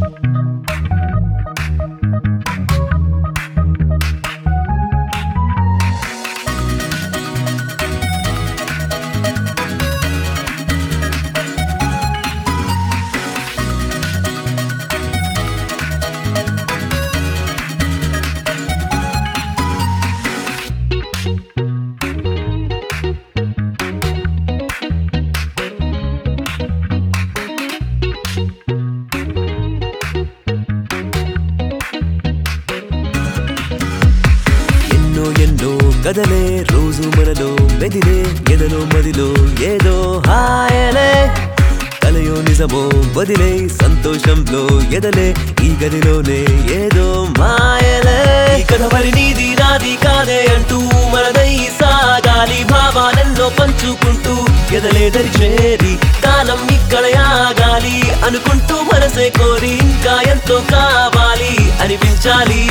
ఎన్నో ఎన్నో కదలే రోజు మనలో మెదిలే ఎదలో మదిలో ఏదో హాయలే కలయో నిజమో వదిలే సంతోషంలో ఎదలే ఈ గదిలోనే ఏదో మాయలే ఈ కథ మరి నీది నాది కాదే అంటూ మనదై సాగాలి భావాలెన్నో పంచుకుంటూ ఎదలే దరి చేరి కాలం ఇక్కడ ఆగాలి అనుకుంటూ మనసే కోరి ఇంకా ఎంతో కావాలి అనిపించాలి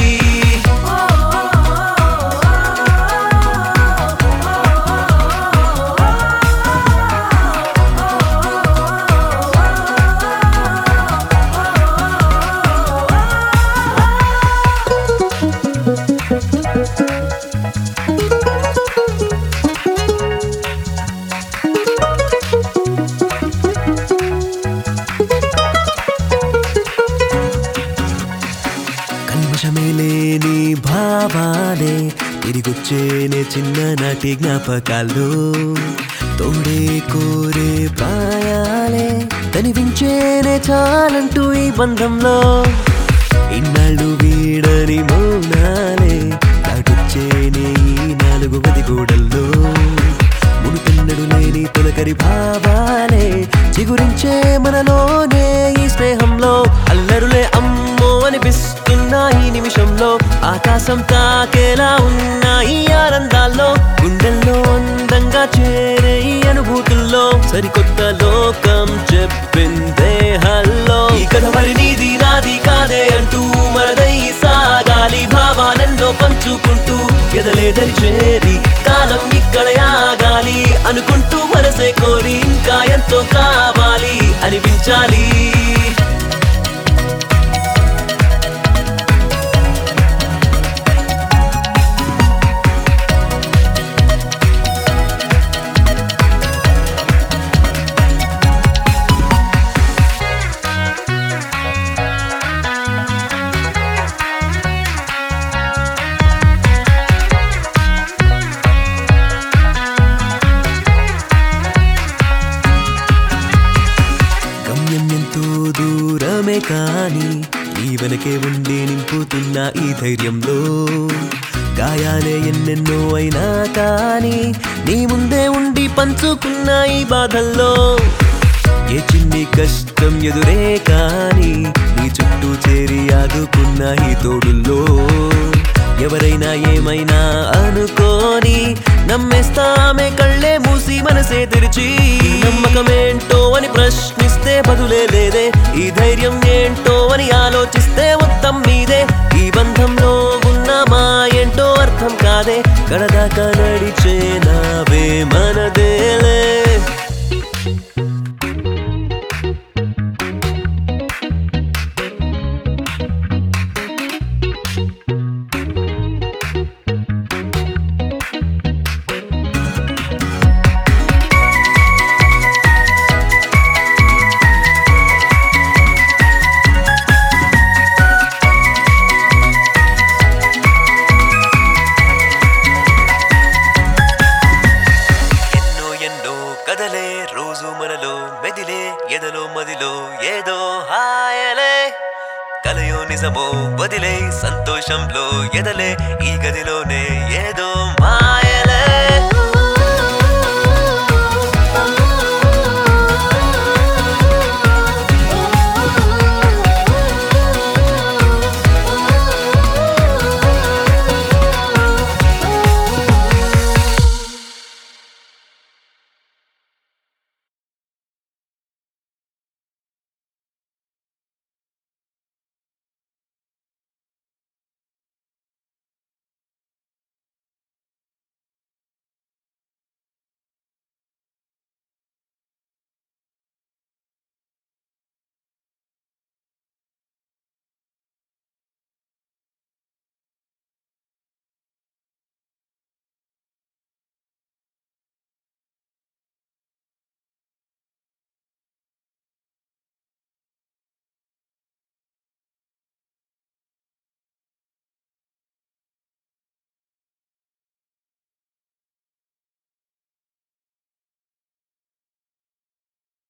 కల్మషమే లేని భావాలే తిరిగొచ్చేనే చిన్ననాటి జ్ఞాపకాలు తోడే కోరే ప్రాయాలే కనిపించేనే చాలంటూ ఈ బంధంలో ఇన్నాళ్ళు వీడని మౌనాలే దాటొచ్చేనే ఈ నాలుగు గది గోడల్లో మునుపెన్నడు లేని తొలకరి భావాలే చిగురించే మనలోనే ఈ స్నేహంలో అల్లరులే అమ్మో అనిపిస్తున్న ఈ నిమిషంలో ఆకాశం తాకేలా ఉన్న ఈ ఆనందాల్లో గుండెల్లో అందంగా చేరే ఈ అనుభూతుల్లో సరికొత్త లోకం చెప్పిందే హల్లో ఈ కథ మరి నీది నాది కాదే అంటూ మనదై సాగాలి భావాలెన్నో పంచుకుంటూ ఎదలేదరి చేరి కాలం ఇక్కడ ఆగాలి అనుకుంటూ మనసే కోరి ఇంకా ఎంతో కావాలి అనిపించాలి గమ్యం ఎంతో దూరమే కాని ఈ వెనకే ఉండి నింపుతున్న ఈ ధైర్యంలో గాయాలే ఎన్నెన్నో అయినా కానీ నీ ముందే ఉండి పంచుకున్న ఈ బాధల్లో ఏ చిన్ని కష్టం ఎదురే కాని నీ చుట్టూ చేరి ఆదుకున్న ఈ తోడుల్లో ఎవరైనా ఏమైనా అనుకోని నమ్మేస్తామే కళ్ళే మూసి మనసే తెరిచి ఈ నమ్మకమేంటో అని ప్రశ్నిస్తే బదులే లేదే ఈ ధైర్యం ఏంటో అని ఆలోచిస్తే మొత్తం మీదే ఈ బంధంలో ఉన్న మా ఏంటో అర్థం కాదే కడదాకా నడిచే నావే మనదేలే ఎన్నో ఎన్నో కదలే రోజు మనలో మెదిలే ఎదలో మదిలో ఏదో హాయలే కలయో నిజమో వదిలే సంతోషంలో ఎదలే ఈ గదిలోనే ఏదో మాయ